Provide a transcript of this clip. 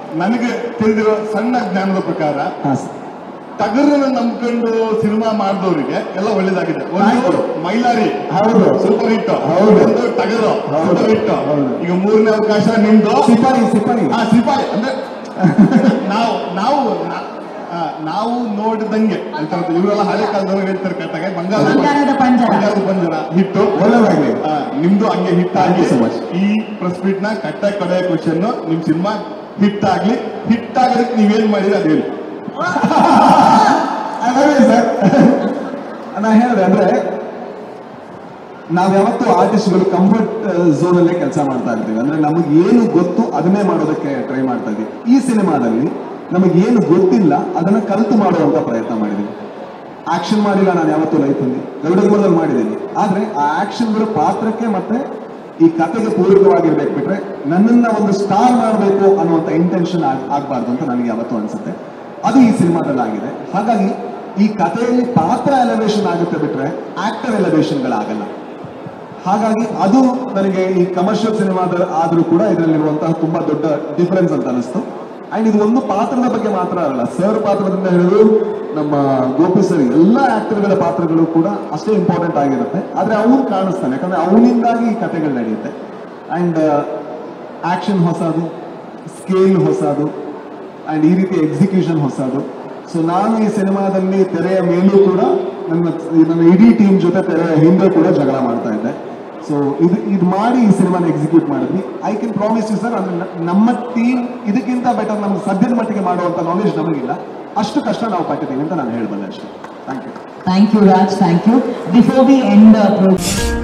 ನನಗೆ ತಿಳಿದಿರೋ ಸಣ್ಣ ಜ್ಞಾನದ ಪ್ರಕಾರ ಹಾ ಸರ್ ಟಗರನ್ನ ನಂಬ್ಕೊಂಡು ಸಿನಿಮಾ ಮಾಡಿದವರಿಗೆ ಎಲ್ಲ ಒಳ್ಳೇದಾಗಿದೆ ಆಯ್ತು. ಒಂದು ಮೈಲಾರಿ ಹೌದು. ಸೂಪರ್ ಹಿಟ್ ಹೌದು. ಒಂದು ಟಗರು ಹೌದು. ಸೂಪರ್ ಹಿಟ್ ಹೌದು. ಈಗ ಮೂರನೇ ಅವಕಾಶ ನಿಮ್ದು ಸಿಪಾಯಿ ಸಿಪಾಯಿ ಆ ಸಿಪಾಯಿ ಅಂದ್ರೆ ನಾವು ನಾವು ನಾ- ಆ, ನಾವು ನೋಡಿದಂಗೆ ಅಂತ ಇವರೆಲ್ಲ ಹಳೆ ಕಾಲದವ್ರು ಹೇಳ್ತಾರೆ ಕರೆಕ್ಟಾಗಿ ಬಂಗಾರ ಬಂಗಾರದ ಪಂಜರ. ಬಂಗಾರದ ಪಂಜರ ಹಿಟ್ಟು ಒಳ್ಳೆದಾಗ್ಲಿ ಆ, ನಿಮ್ದು ಹಂಗೆ ಹಿಟ್ Thank ಆಗಿ you so much. ಈ ಪ್ರೆಸ್ ಮೀಟ್ ನ ಕಟ್ಟ ಕಡೆಯ ಕ್ವಶನ್ ನಿಮ್ ಸಿನಿಮಾ ಹಿಟ್ ಆಗ್ಲಿ ಹಿಟ್ ಆಗೋದಕ್ಕೆ ನೀವೇನ್ ಮಾಡಿದ್ರೆ ಅದು ಹೇಳಿ ಸರ್ ನಾ ಹೇಳಿದೆ ಅಂದ್ರೆ ನಾವ್ ಯಾವತ್ತು ಆರ್ಟಿಸ್ಟ್ಗಳು ಕಂಫರ್ಟ್ ಝೋನ್ ಅಲ್ಲೇ ಕೆಲಸ ಮಾಡ್ತಾ ಇರ್ತೀವಿ ಅಂದ್ರೆ ನಮಗೆ ಏನು ಗೊತ್ತು ಅದನ್ನೇ ಮಾಡೋದಕ್ಕೆ ಟ್ರೈ ಮಾಡ್ತಾ ಇದೀವಿ ಈ ಸಿನಿಮಾದಲ್ಲಿ ನಮಗೆ ಏನು ಗೊತ್ತಿಲ್ಲ ಅದನ್ನ ಕಲಿತು ಮಾಡುವಂತ ಪ್ರಯತ್ನ ಮಾಡಿದೀವಿ ಆಕ್ಷನ್ ಮಾಡಿಲ್ಲ ನಾನು ಯಾವತ್ತೂ ಲೈಫಲ್ಲಿ ಗರುಡಗುಮದಲ್ಲಿ ಮಾಡಿದ್ದೀನಿ ಆದ್ರೆ ಆ ಆಕ್ಷನ್ಗಳು ಪಾತ್ರಕ್ಕೆ ಮತ್ತೆ ಈ ಕತೆಗೆ ಪೂರಕವಾಗಿರ್ಬೇಕು ಬಿಟ್ರೆ ನನ್ನನ್ನ ಒಂದು ಸ್ಟಾರ್ ಮಾಡಬೇಕು ಅನ್ನುವಂಥ ಇಂಟೆನ್ಷನ್ ಆಗ್ಬಾರ್ದು ಅಂತ ನನಗೆ ಯಾವತ್ತೂ ಅನ್ಸುತ್ತೆ ಅದು ಈ ಸಿನಿಮಾದಲ್ಲಿ ಆಗಿದೆ ಹಾಗಾಗಿ ಈ ಕಥೆಯಲ್ಲಿ ಪಾತ್ರ ಎಲಿವೇಶನ್ ಆಗುತ್ತೆ ಬಿಟ್ರೆ ಆಕ್ಟರ್ ಎಲಿವೇಶನ್ಗಳಾಗಲ್ಲ ಹಾಗಾಗಿ ಅದು ನನಗೆ ಈ ಕಮರ್ಷಿಯಲ್ ಸಿನಿಮಾದ ಆದ್ರೂ ಕೂಡ ಇದರಲ್ಲಿರುವಂತಹ ತುಂಬಾ ದೊಡ್ಡ ಡಿಫರೆನ್ಸ್ ಅಂತ ಅನಿಸ್ತು ಅಂಡ್ ಇದು ಒಂದು ಪಾತ್ರದ ಬಗ್ಗೆ ಮಾತ್ರ ಅಲ್ಲ ಸರ್ ಪಾತ್ರದಿಂದ ಹಿಡಿದು ನಮ್ಮ ಗೋಪಿ ಸರ್ ಎಲ್ಲ ಆಕ್ಟರ್ಗಳ ಪಾತ್ರಗಳು ಕೂಡ ಅಷ್ಟೇ ಇಂಪಾರ್ಟೆಂಟ್ ಆಗಿರುತ್ತೆ ಆದ್ರೆ ಅವನು ಕಾಣಿಸ್ತಾನೆ ಯಾಕಂದ್ರೆ ಅವನಿಂದಾಗಿ ಈ ಕಥೆಗಳು ನಡೆಯುತ್ತೆ ಅಂಡ್ ಆಕ್ಷನ್ ಹೊಸದು ಸ್ಕೇಲ್ ಹೊಸದು ಅಂಡ್ ಈ ರೀತಿ ಎಕ್ಸಿಕ್ಯೂಷನ್ ಹೊಸದು ಸೊ ನಾನು ಈ ಸಿನಿಮಾದಲ್ಲಿ ತೆರೆಯ ಮೇಲೂ ಕೂಡ ನನ್ನ ನನ್ನ ಇಡೀ ಟೀಮ್ ಜೊತೆ ತೆರೆಯ ಹಿಂದೆ ಕೂಡ ಜಗಳ ಮಾಡ್ತಾ ಇದ್ದೆ ಸೊ ಇದು ಇದು ಮಾಡಿ ಈ ಸಿನಿಮಾನ ಎಕ್ಸಿಕ್ಯೂಟ್ ಮಾಡಿದ್ವಿ I can promise you sir ಅಂದ್ರೆ ನ- ನಮ್ಮ ಟೀಮ್ ಇದಕ್ಕಿಂತ ಬೆಟರ್ ನಮ್ಗೆ ಸದ್ಯದ ಮಟ್ಟಿಗೆ ಮಾಡುವಂತ ನಾಲೆಜ್ ನಮಗಿಲ್ಲ ಅಷ್ಟು ಕಷ್ಟ ನಾವು ಪಟ್ಟಿದ್ದೀವಿ ಅಂತ ನಾನು ಹೇಳಬಲ್ಲೆ ಅಷ್ಟೇ thank you Thank you, Raj. Thank you. Before we end the program.